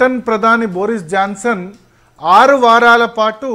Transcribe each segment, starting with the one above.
Britain ప్రధాని Boris Johnson ఆరు వారాల పాటు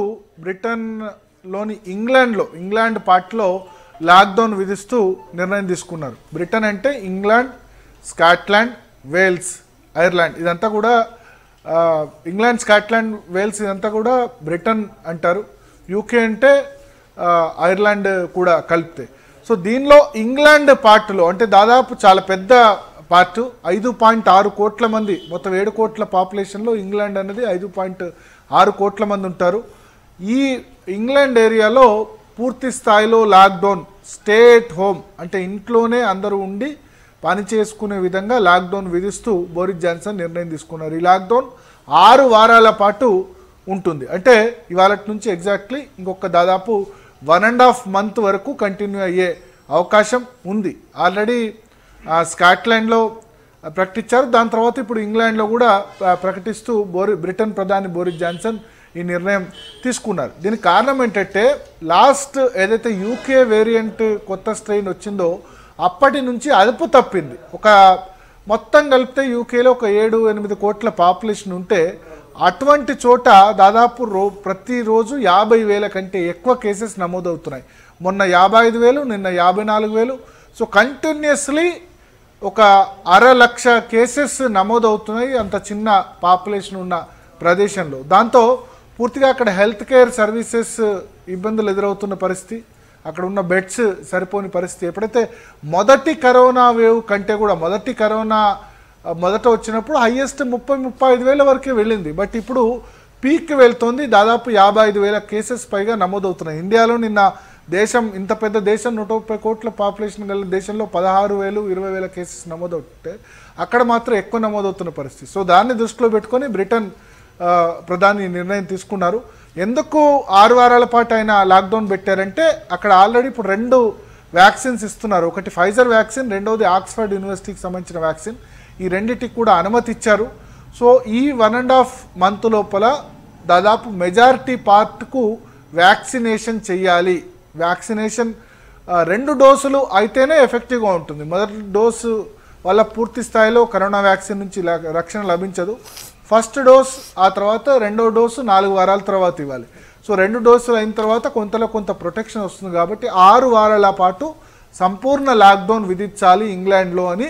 బ్రిటన్లోని ఇంగ్లాండ్లో ఇంగ్లాండ్ పార్ట్లో లాక్డౌన్ విధిస్తూ నిర్ణయం తీసుకున్నారు బ్రిటన్ అంటే ఇంగ్లాండ్ స్కాట్లాండ్ వేల్స్ ఐర్లాండ్ ఇదంతా కూడా ఆ, ఇంగ్లాండ్ స్కాట్లాండ్ వేల్స్ ఇదంతా కూడా బ్రిటన్ అంటారు యూకే అంటే ఆ, ఐర్లాండ్ కూడా కలిపితే సో దీనిలో ఇంగ్లాండ్ పార్ట్లో అంటే దాదాపు చాలా పెద్ద పార్ట్ ఐదు పాయింట్ ఆరు కోట్ల మంది మొత్తం ఏడు కోట్ల పాపులేషన్లో ఇంగ్లాండ్ అనేది ఐదు పాయింట్ ఆరు కోట్ల మంది ఉంటారు ఈ ఇంగ్లాండ్ ఏరియాలో పూర్తి స్థాయిలో లాక్డౌన్ స్టే ఎట్ హోమ్ అంటే ఇంట్లోనే అందరూ ఉండి పని చేసుకునే విధంగా లాక్డౌన్ విధిస్తూ బోరిస్ జాన్సన్ నిర్ణయం తీసుకున్నారు ఈ లాక్డౌన్ ఆరు వారాల పాటు ఉంటుంది అంటే ఇవాళ నుంచి ఎగ్జాక్ట్లీ ఇంకొక దాదాపు వన్ అండ్ హాఫ్ మంత్ వరకు కంటిన్యూ అయ్యే అవకాశం ఉంది ఆల్రెడీ స్కాట్లాండ్లో ప్రకటించారు దాని తర్వాత ఇప్పుడు ఇంగ్లాండ్లో కూడా ఆ, ప్రకటిస్తూ బోరి బ్రిటన్ ప్రధాని బోరిస్ జాన్సన్ ఈ నిర్ణయం తీసుకున్నారు దీనికి కారణం ఏంటంటే లాస్ట్ ఏదైతే యూకే వేరియంట్ కొత్త స్ట్రెయిన్ వచ్చిందో అప్పటి నుంచి అదుపు తప్పింది ఒక మొత్తం కలిపితే యూకేలో ఒక ఏడు ఎనిమిది కోట్ల పాపులేషన్ ఉంటే అటువంటి చోట దాదాపు రో ప్రతిరోజు యాభై వేల కంటే ఎక్కువ కేసెస్ నమోదవుతున్నాయి మొన్న యాభై ఐదు వేలు నిన్న యాభై నాలుగు వేలు సో కంటిన్యూస్లీ ఒక అర లక్ష కేసెస్ నమోదవుతున్నాయి అంత చిన్న పాపులేషన్ ఉన్న ప్రదేశంలో దాంతో పూర్తిగా అక్కడ హెల్త్ కేర్ సర్వీసెస్ ఇబ్బందులు ఎదురవుతున్న పరిస్థితి అక్కడ ఉన్న బెడ్స్ సరిపోని పరిస్థితి ఎప్పుడైతే మొదటి కరోనా వేవ్ కంటే కూడా మొదటి కరోనా ఆ, మొదట వచ్చినప్పుడు హయ్యెస్ట్ ముప్పై ముప్పై ఐదు వేల వరకే వెళ్ళింది బట్ ఇప్పుడు పీక్ వెళ్తోంది దాదాపు యాభై ఐదు వేల కేసెస్ పైగా నమోదవుతున్నాయి ఇండియాలో నిన్న దేశం ఇంత పెద్ద దేశం నూట ముప్పై కోట్ల పాపులేషన్ గల దేశంలో పదహారు వేలు ఇరవై వేల కేసెస్ నమోదవుతుంటే అక్కడ మాత్రం ఎక్కువ నమోదవుతున్న పరిస్థితి సో దాన్ని దృష్టిలో పెట్టుకొని బ్రిటన్ ఆ, ప్రధాని ఈ నిర్ణయం తీసుకున్నారు ఎందుకు ఆరు వారాల పాటు ఆయన లాక్డౌన్ పెట్టారంటే అక్కడ ఆల్రెడీ ఇప్పుడు రెండు వ్యాక్సిన్స్ ఇస్తున్నారు ఒకటి ఫైజర్ వ్యాక్సిన్ రెండవది ఆక్స్ఫర్డ్ యూనివర్సిటీకి సంబంధించిన వ్యాక్సిన్ ఈ రెండింటికి కూడా అనుమతి ఇచ్చారు సో ఈ వన్ అండ్ హాఫ్ మంత్ లోపల దాదాపు మెజారిటీ పార్ట్కు వ్యాక్సినేషన్ చేయాలి వ్యాక్సినేషన్ ఆ, రెండు డోసులు అయితేనే ఎఫెక్టివ్గా ఉంటుంది మొదటి డోసు వల్ల పూర్తి స్థాయిలో కరోనా వ్యాక్సిన్ నుంచి ల- రక్షణ లభించదు ఫస్ట్ డోస్ ఆ తర్వాత రెండో డోసు నాలుగు వారాల తర్వాత ఇవ్వాలి సో రెండు డోసులు అయిన తర్వాత కొంతలో కొంత ప్రొటెక్షన్ వస్తుంది కాబట్టి ఆరు వారాల పాటు సంపూర్ణ లాక్డౌన్ విధించాలి ఇంగ్లాండ్లో అని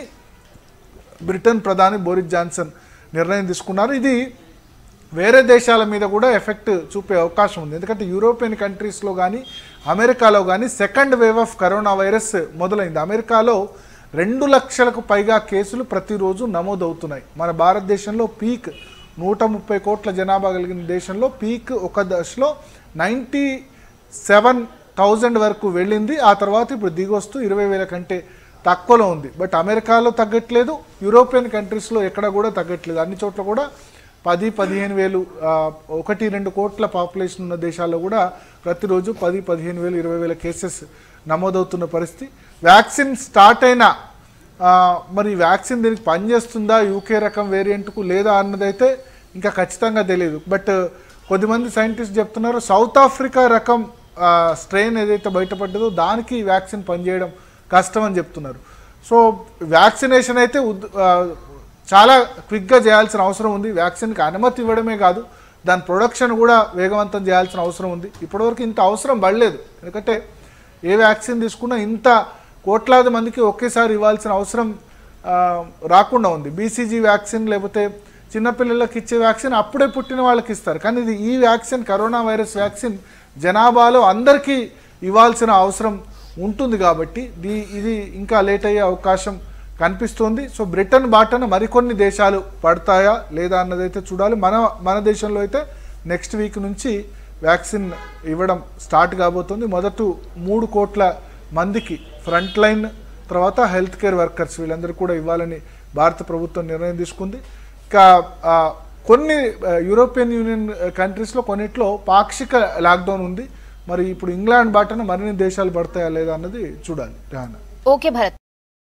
బ్రిటన్ ప్రధాని బోరిస్ జాన్సన్ నిర్ణయం తీసుకున్నారు ఇది వేరే దేశాల మీద కూడా ఎఫెక్ట్ చూపే అవకాశం ఉంది ఎందుకంటే యూరోపియన్ కంట్రీస్లో కానీ అమెరికాలో కానీ second wave of corona virus మొదలైంది అమెరికాలో రెండు లక్షలకు పైగా కేసులు ప్రతిరోజు నమోదవుతున్నాయి మన భారతదేశంలో పీక్ నూట ముప్పై కోట్ల జనాభా కలిగిన దేశంలో పీక్ ఒక దశలో నైంటీ సెవెన్ థౌజండ్ వరకు వెళ్ళింది ఆ తర్వాత ఇప్పుడు దిగొస్తూ ఇరవై వేల కంటే తక్కువలో ఉంది బట్ అమెరికాలో తగ్గట్లేదు యూరోపియన్ కంట్రీస్లో ఎక్కడ కూడా తగ్గట్లేదు అన్ని చోట్ల కూడా పది పదిహేను వేలు ఆ, ఒకటి రెండు కోట్ల పాపులేషన్ ఉన్న దేశాల్లో కూడా ప్రతిరోజు పది పదిహేను వేలు ఇరవై వేల కేసెస్ నమోదవుతున్న పరిస్థితి వ్యాక్సిన్ స్టార్ట్ అయిన ఆ, మరి వ్యాక్సిన్ దీనికి పనిచేస్తుందా యూకే రకం వేరియంట్కు లేదా అన్నదైతే ఇంకా ఖచ్చితంగా తెలియదు బట్ కొద్దిమంది సైంటిస్ట్ చెప్తున్నారు సౌత్ ఆఫ్రికా రకం స్ట్రెయిన్ ఏదైతే బయటపడ్డదో దానికి ఈ వ్యాక్సిన్ పనిచేయడం కష్టం అని చెప్తున్నారు సో వ్యాక్సినేషన్ అయితే ఉద్- ఆ, చాలా క్విక్గా చేయాల్సిన అవసరం ఉంది వ్యాక్సిన్కి అనుమతి ఇవ్వడమే కాదు దాని ప్రొడక్షన్ కూడా వేగవంతం చేయాల్సిన అవసరం ఉంది ఇప్పటివరకు ఇంత అవసరం పడలేదు ఎందుకంటే ఏ వ్యాక్సిన్ తీసుకున్నా ఇంత కోట్లాది మందికి ఒకేసారి ఇవ్వాల్సిన అవసరం ఆ, రాకుండా ఉంది బీసీజీ వ్యాక్సిన్ లేకపోతే చిన్నపిల్లలకి ఇచ్చే వ్యాక్సిన్ అప్పుడే పుట్టిన వాళ్ళకి ఇస్తారు కానీ ఇది ఈ వ్యాక్సిన్ కరోనా వైరస్ వ్యాక్సిన్ జనాభాలో అందరికీ ఇవ్వాల్సిన అవసరం ఉంటుంది కాబట్టి దీ ఇది ఇంకా లేట్ అయ్యే అవకాశం కనిపిస్తుంది సో బ్రిటన్ బాటన మరికొన్ని దేశాలు పడతాయా లేదా అన్నదైతే చూడాలి మన మన దేశంలో అయితే నెక్స్ట్ వీక్ నుంచి వ్యాక్సిన్ ఇవ్వడం స్టార్ట్ కాబోతుంది మొదట మూడు కోట్ల మందికి ఫ్రంట్ లైన్ తర్వాత హెల్త్ కేర్ వర్కర్స్ వీళ్ళందరూ కూడా ఇవ్వాలని భారత ప్రభుత్వం నిర్ణయం తీసుకుంది ఇంకా ఆ, కొన్ని ఆ, యూరోపియన్ యూనియన్ కంట్రీస్లో కొన్నిట్లో పాక్షిక లాక్డౌన్ ఉంది మరి ఇప్పుడు ఇంగ్లాండ్ బాటన మరిన్ని దేశాలు పడతాయా లేదా అన్నది చూడాలి రానా ఓకే భరత్